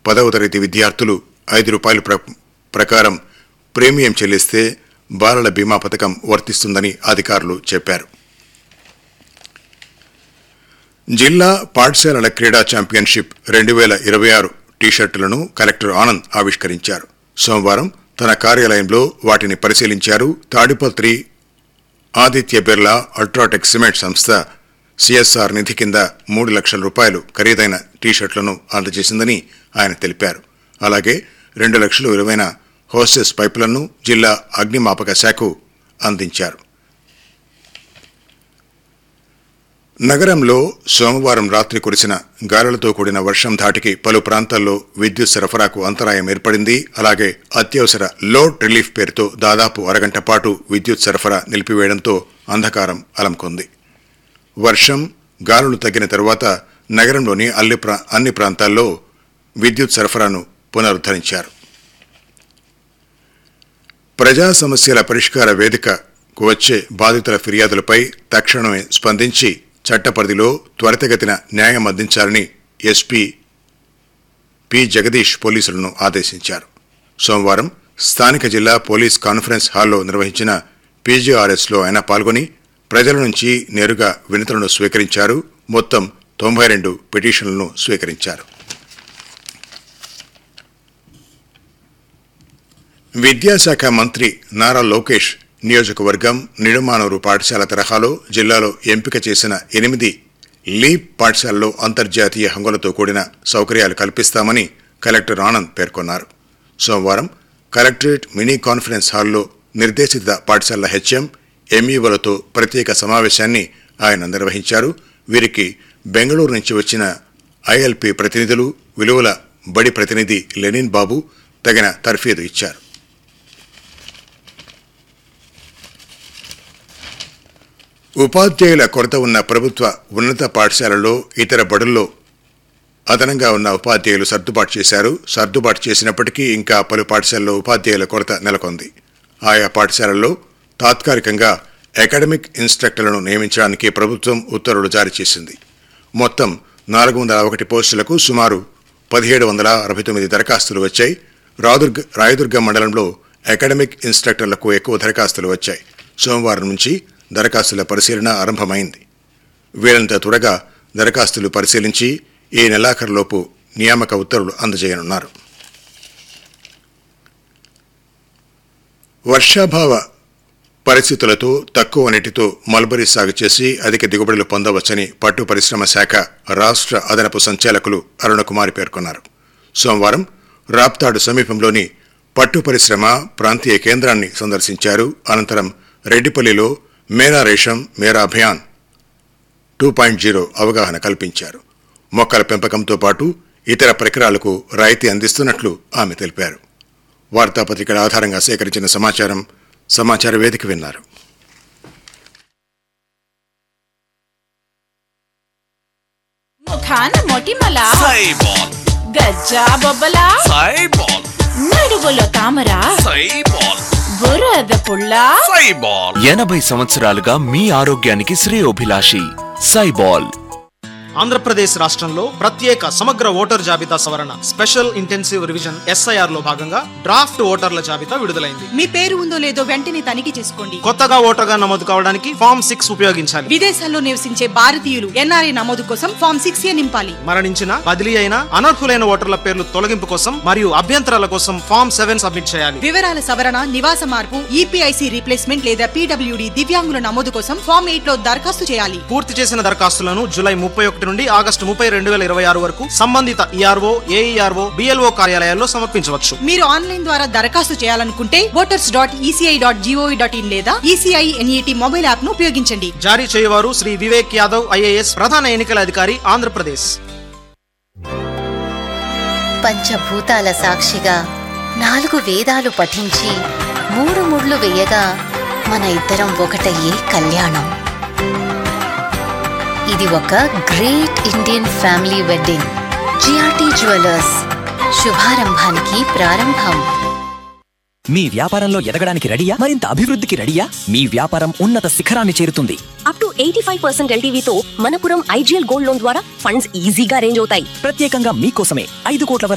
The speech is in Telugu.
పదవ తరగతి విద్యార్థులు ఐదు రూపాయల ప్ర ప్రకారం ప్రీమియం చెల్లిస్తే బాలల బీమా పథకం వర్తిస్తుందని అధికారులు చెప్పారు జిల్లా పాఠశాలల క్రీడా ఛాంపియన్షిప్ రెండు వేల ఇరవై ఆరు టీషర్టులను కలెక్టర్ ఆనంద్ ఆవిష్కరించారు సోమవారం తన కార్యాలయంలో వాటిని పరిశీలించారు తాడిపత్రి ఆదిత్య బిర్లా అల్ట్రాటెక్ సిమెంట్ సంస్థ సిఎస్ఆర్ నిధి కింద మూడు లక్షల రూపాయలు ఖరీదైన టీషర్ట్లను అందజేసిందని ఆయన తెలిపారు అలాగే రెండు లక్షలు విలువైన హోస్టెస్ పైపులను జిల్లా అగ్నిమాపక శాఖ అందించారు నగరంలో సోమవారం రాత్రి కురిసిన గాలులతో కూడిన వర్షం ధాటికి పలు ప్రాంతాల్లో విద్యుత్ సరఫరాకు అంతరాయం ఏర్పడింది అలాగే అత్యవసర లోడ్ రిలీఫ్ పేరుతో దాదాపు అరగంట పాటు విద్యుత్ సరఫరా నిలిపివేయడంతో అంధకారం అలముకుంది వర్షం గాలులు తగ్గిన తరువాత నగరంలోని అల్లి ప్రా- అన్ని ప్రాంతాల్లో విద్యుత్ సరఫరాను పునరుద్ధరించారు ప్రజా సమస్యల పరిష్కార వేదికకు వచ్చే బాధితుల ఫిర్యాదులపై తక్షణమే స్పందించి చట్ట పరిధిలో త్వరితగతిన న్యాయం అందించాలని ఎస్పీ పి జగదీష్ పోలీసులను ఆదేశించారు సోమవారం స్థానిక జిల్లా పోలీస్ కాన్ఫరెన్స్ హాల్లో నిర్వహించిన పీజీఆర్ఎస్లో ఆయన పాల్గొని ప్రజల నుంచి నేరుగా వినతులను స్వీకరించారు మొత్తం తొంభై రెండు పిటిషన్లను స్వీకరించారు విద్యాశాఖ మంత్రి నారా లోకేష్ నియోజకవర్గం నిడుమానూరు పాఠశాల తరహాలో జిల్లాలో ఎంపిక చేసిన ఎనిమిది లీప్ పాఠశాలలో అంతర్జాతీయ హంగులతో కూడిన సౌకర్యాలు కల్పిస్తామని కలెక్టర్ ఆనంద్ పేర్కొన్నారు సోమవారం కలెక్టరేట్ మినీ కాన్ఫరెన్స్ హాల్లో నిర్దేశిత పాఠశాలల హెచ్ఎం ఎంఈఓలతో ప్రత్యేక సమావేశాన్ని ఆయన నిర్వహించారు వీరికి బెంగళూరు నుంచి వచ్చిన ఐఎల్పి ప్రతినిధులు విలువల బడి ప్రతినిధి లెనిన్ బాబు తగిన తర్ఫీదు ఇచ్చారు ఉపాధ్యాయుల కొరత ఉన్న ప్రభుత్వ ఉన్నత పాఠశాలల్లో ఇతర బడుల్లో అదనంగా ఉన్న ఉపాధ్యాయులు సర్దుబాటు చేశారు సర్దుబాటు చేసినప్పటికీ ఇంకా పలు పాఠశాలల్లో ఉపాధ్యాయుల కొరత నెలకొంది ఆయా పాఠశాలల్లో తాత్కాలికంగా అకాడమిక్ ఇన్స్ట్రక్టర్లను నియమించడానికి ప్రభుత్వం ఉత్తర్వులు జారీ చేసింది మొత్తం నాలుగు వందల ఒకటి పోస్టులకు సుమారు పదిహేడు వందల అరవై తొమ్మిది దరఖాస్తులు వచ్చాయి రాదుర్గ రాయదుర్గం మండలంలో అకాడమిక్ ఇన్స్ట్రక్టర్లకు ఎక్కువ దరఖాస్తులు వచ్చాయి సోమవారం నుంచి దరఖాస్తుల పరిశీలన ఆరంభమైంది వీరంత త్వరగా దరఖాస్తులు పరిశీలించి ఈ నెలాఖరులోపు నియామక ఉత్తర్వులు అందజేయనున్నారు వర్షాభావ పరిస్థితులతో తక్కువ నీటితో మల్బరీ సాగు చేసి అధిక దిగుబడులు పొందవచ్చని పట్టు పరిశ్రమ శాఖ రాష్ట్ర అదనపు సంచాలకులు అరుణకుమారి పేర్కొన్నారు సోమవారం రాప్తాడు సమీపంలోని పట్టు పరిశ్రమ ప్రాంతీయ కేంద్రాన్ని సందర్శించారు అనంతరం రెడ్డిపల్లిలో మేరా రేషం మేరా అభియాన్ టూ పాయింట్ జీరో అవగాహన కల్పించారు మొక్కల పెంపకంతో పాటు ఇతర పరికరాలకు రాయితీ అందిస్తున్నట్లు ఆమె తెలిపారు వార్తాపత్రికల ఆధారంగా సేకరించిన సమాచారం సమాచార వేదిక విన్నారు ముఖాన మొటిమల సైబాల్ గజ్జా బొబ్బల సైబాల్ నడువులో తామర సైబాల్ బురద పుల్ల సైబాల్ ఎనభై సంవత్సరాలుగా మీ ఆరోగ్యానికి శ్రేయోభిలాషి సైబాల్ ఆంధ్రప్రదేశ్ రాష్ట్రంలో ప్రత్యేక సమగ్ర ఓటర్ జాబితా సవరణ స్పెషల్ ఇంటెన్సివ్ రివిజన్ ఎస్ఐఆర్ లో భాగంగా డ్రాఫ్ట్ ఓటర్ల జాబితా విడుదలైంది మీ పేరు ఉందో లేదో వెంటనే తనిఖీ చేసుకోండి కొత్తగా ఓటర్గా నమోదు కావడానికి ఫామ్ సిక్స్ ఉపయోగించాలి విదేశాల్లో నివసించే భారతీయులు ఎన్ఆర్ఐ నమోదు కోసం ఫామ్ సిక్స్ ఏ నింపాలి మరణించిన బదిలీ అయిన అనర్హులైన ఓటర్ల పేర్లు తొలగింపు కోసం మరియు అభ్యంతరాల కోసం ఫామ్ సెవెన్ సబ్మిట్ చేయాలి వివరాల సవరణ నివాస మార్పు ఈపీఐసి రీప్లేస్మెంట్ లేదా పీడబ్ల్యూడి దివ్యాంగుల నమోదు కోసం ఫామ్ ఎయిట్ లో దరఖాస్తు చేయాలి పూర్తి చేసిన దరఖాస్తులను జూలై ముప్పై ఒకటి నుండి ఆగస్టు ముప్పై రెండు వేల ఇరవై ఆరు వరకు సంబంధిత ఈఆర్ఓ ఏఈఆర్ఓ బిఎల్ఓ కార్యాలయాల్లో సమర్పించవచ్చు మీరు ఆన్లైన్ ద్వారా దరఖాస్తు చేయాలనుకుంటే voters dot ECI dot G O V dot in లేదా ఈసీఐ ఎన్ఈటి మొబైల్ యాప్ ను ఉపయోగించండి జారీ చేయవారు శ్రీ వివేక్ యాదవ్ ఐఏఎస్ ప్రధాన ఎన్నికల అధికారి ఆంధ్రప్రదేశ్ పంచభూతాల సాక్షిగా నాలుగు వేదాలు పఠించి మూడు ముళ్ళు వేయగా మన ఇద్దరం ఒకటయ్యే కళ్యాణం ఇది ఒక great Indian family wedding GRT jewellers శుభారంభానికి ప్రారంభం మీ వ్యాపారంలో ఎదగడానికి రెడీయా మరింత అభివృద్ధికి రెడీయా మీ వ్యాపారం ఉన్నత శిఖరాన్ని చేరుతుంది up to eighty five percent ఎల్టీవీతో మనపురం ఐజీఎల్ గోల్డ్ లోన్ ద్వారా ఫండ్స్ ఈజీగా అరేంజ్ అవుతాయి ప్రత్యేకంగా మీకోసమే ఐదు కోట్ల వరకు